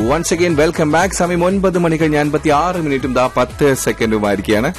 Once again welcome back സമയം ഒൻപത് മണി കഴിഞ്ഞ് അൻപത്തി ആറ് മിനിറ്റും ദാ പത്ത് സെക്കൻഡുമായിരിക്കുകയാണ്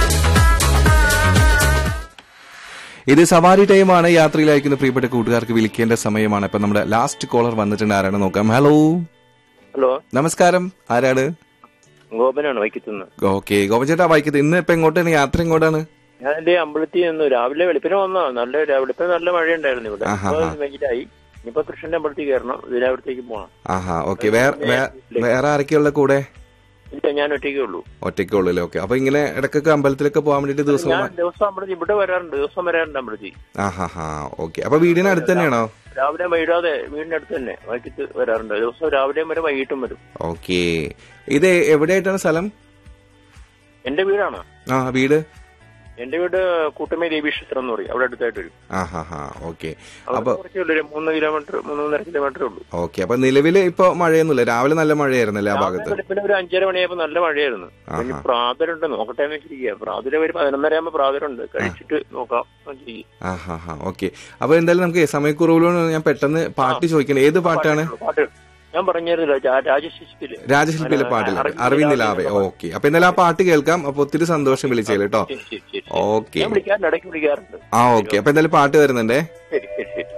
ഇത് സവാരി ടൈമാണ് യാത്രയിലായിരിക്കുന്ന പ്രിയപ്പെട്ട കൂട്ടുകാർക്ക് വിളിക്കേണ്ട സമയമാണ് ഇപ്പൊ നമ്മുടെ ലാസ്റ്റ് കോളർ വന്നിട്ടുണ്ട് ആരാണ് നോക്കാം ഹലോ ഹലോ നമസ്കാരം ആരാണ് ഗോപനാണ് വൈക്കത്തുനിന്ന് ഓക്കെ ഗോപചേട്ടാ വായിക്കത്ത് ഇന്ന് ഇപ്പൊ എങ്ങോട്ടാണ് യാത്ര എങ്ങോട്ടാണ് ഞാൻ എന്റെ അമ്പലത്തിൽ നിന്ന് രാവിലെ വെളുപ്പിന് വന്നാ നല്ല വെളുപ്പിന് നല്ല മഴയുണ്ടായിരുന്നു ഇവിടെ ആഹാ. ഇപ്പൊ വെയിലായി ഇനിയിപ്പോ കൃഷ്ണന്റെ അമ്പലത്തിൽ കയറണം ഇതിനകത്തേക്ക് പോകണം ആഹാ ഓക്കെ വേറെ വേറെ ആരൊക്കെയുള്ള കൂടെ ഇല്ല ഞാൻ ഒറ്റയ്ക്കേ ഉള്ളൂ ഒറ്റയ്ക്കുള്ളൂ ഓക്കെ അപ്പൊ ഇങ്ങനെ ഇടയ്ക്കൊക്കെ അമ്പലത്തിലൊക്കെ പോകാൻ വേണ്ടിട്ട് ദിവസം ഞാൻ ദിവസം അമ്പലത്തിൽ ഇവിടെ വരാറുണ്ട് ദിവസം വരാറുണ്ട് അമ്പലത്തിൽ ആഹാ ഹാ ഓക്കെ അപ്പൊ വീടിന് അടുത്ത് തന്നെയാണോ രാവിലെ വൈകാതെ വീടിന്റെ അടുത്ത് തന്നെ വൈകിട്ട് വരാറുണ്ട് ദിവസം രാവിലെയും വരെ വൈകിട്ടും വരും ഓക്കെ ഇത് എവിടെയായിട്ടാണ് സ്ഥലം എന്റെ വീടാണ് ആ വീട് എന്റെ വീട് കൂട്ടമേ ദേവീക്ഷേത്രം എന്ന് പറയും അവിടെ അടുത്തായിട്ട് വരും ആ ഹാ ഹാ ഓക്കെ അവിടെ അപ്പൊ കുറച്ചേ ഉള്ളൂ ഒരു മൂന്ന് കിലോമീറ്റർ മൂന്നൊന്നര കിലോമീറ്റർ ഉള്ളൂ ഓക്കെ അപ്പൊ നിലവില് ഇപ്പൊ മഴയൊന്നുമില്ല രാവിലെ നല്ല മഴയായിരുന്നല്ലേ ആ രാവിലെ ഭാഗത്ത് വെളുപ്പിന് ഒരു അഞ്ചര മണിയായപ്പോ നല്ല മഴയായിരുന്നു ഇനി ആഹാ. പ്രാതലുണ്ട് നോക്കട്ടെ എന്ന് വെച്ചിരിക്കുക പ്രാതല് ഒരു പതിനൊന്നര ആകുമ്പോ പ്രാതലുണ്ട് കഴിച്ചിട്ട് നോക്കാം എന്ന് വെച്ചിരിക്കുക. ആ ഹാ ഹാ ഓക്കെ അപ്പൊ എന്തായാലും നമുക്ക് സമയക്കുറവിലൂടെ ഞാൻ പെട്ടെന്ന് പാട്ട് ചോദിക്കണം ഏത് പാട്ടാണ് പാട്ട് ഞാൻ പറഞ്ഞിരുന്നില്ല രാജശില്പില് രാജശില്പിയിലെ പാട്ടില്ല അറിവിന്നിലാവേ ഓക്കെ അപ്പൊ എന്തായാലും ആ പാട്ട് കേൾക്കാം അപ്പൊ ഒത്തിരി സന്തോഷം വിളിച്ചേല് കേട്ടോ ശരി, ശരി, ശരി. ഓക്കെ ഞാൻ വിളിക്കാറുണ്ട് ഇടയ്ക്ക് വിളിക്കാറുണ്ട് ആ ഓക്കെ അപ്പൊ എന്തായാലും പാട്ട് വരുന്നുണ്ടേ ശരി ശരി ശരി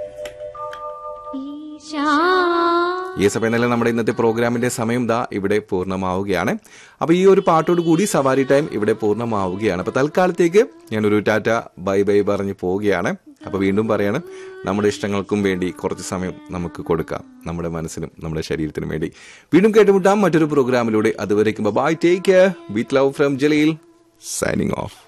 ഈ സമയം തന്നെ നമ്മുടെ ഇന്നത്തെ പ്രോഗ്രാമിന്റെ സമയം ദാ ഇവിടെ പൂർണ്ണമാവുകയാണ് അപ്പൊ ഈ ഒരു പാട്ടോട് കൂടി സവാരി ടൈം ഇവിടെ പൂർണ്ണമാവുകയാണ് അപ്പൊ തൽക്കാലത്തേക്ക് ഞാനൊരു ടാറ്റ ബൈ ബൈ പറഞ്ഞ് പോവുകയാണ് അപ്പൊ വീണ്ടും പറയാണ് നമ്മുടെ ഇഷ്ടങ്ങൾക്കും വേണ്ടി കുറച്ച് സമയം നമുക്ക് കൊടുക്കാം നമ്മുടെ മനസ്സിനും നമ്മുടെ ശരീരത്തിനും വേണ്ടി വീണ്ടും കേട്ടുമുട്ടാം മറ്റൊരു പ്രോഗ്രാമിലൂടെ അതുവരേക്കും bye take care with love from Jaleel signing of